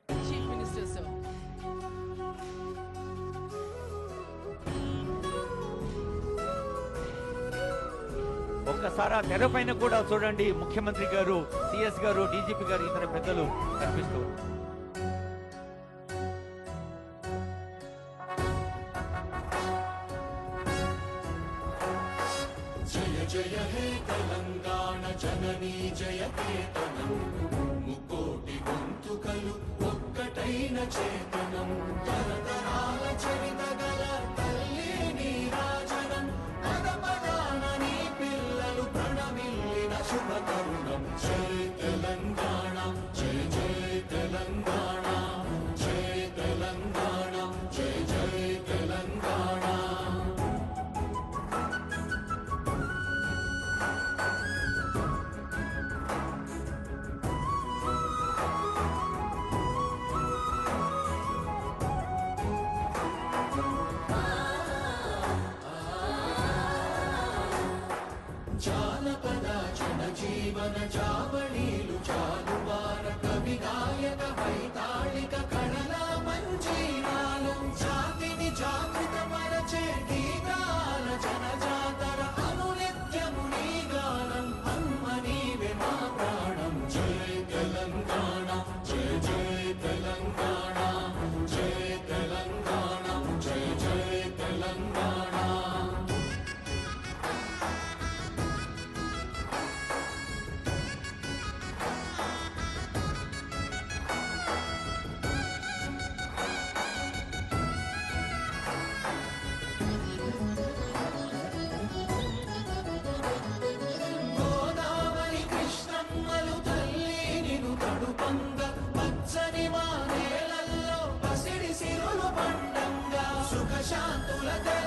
Chief Minister, sir. ఒక్కసారి ఆ తెర పైన కూడా చూడండి ముఖ్యమంత్రి గారు సిఎస్ గారు డీజీపీ గారు ఇతర పెద్దలు కనిపిస్తూ జయ జయ హే తెలంగాణ జననీ జయ కేతనం ముకోటి గొంతుకలు ఒక్కటైన చేతనం తరతరాల చరిత గల తల్లి నీరాజనం పద పదాన నీ పిల్లలు ప్రణమిల్లిన శుభ తరుణం జయ తెలంగాణ జయ జయ తెలంగాణ జయ తెలంగాణ జయ జయ తెలంగాణ జానపద జనజీవన జావళీలు జాలువార కవి గాయక వైతాళిక కళల మంజీరాలు జాతిని జాగృత పరచే గీతాల జనజాతర అనునిత్యము నీ గానం అమ్మ నీవే మా ప్రాణం జయ తెలంగాణ జయ జయ తెలంగాణ జయ తెలంగాణ జయ జయ తెలంగాణ గోదావరి కృష్ణమ్మలు తల్లి నిను తడుపంగ పచ్చని మా నేలల్లో పసిడి సిరులు పండంగా సుఖ శాంతుల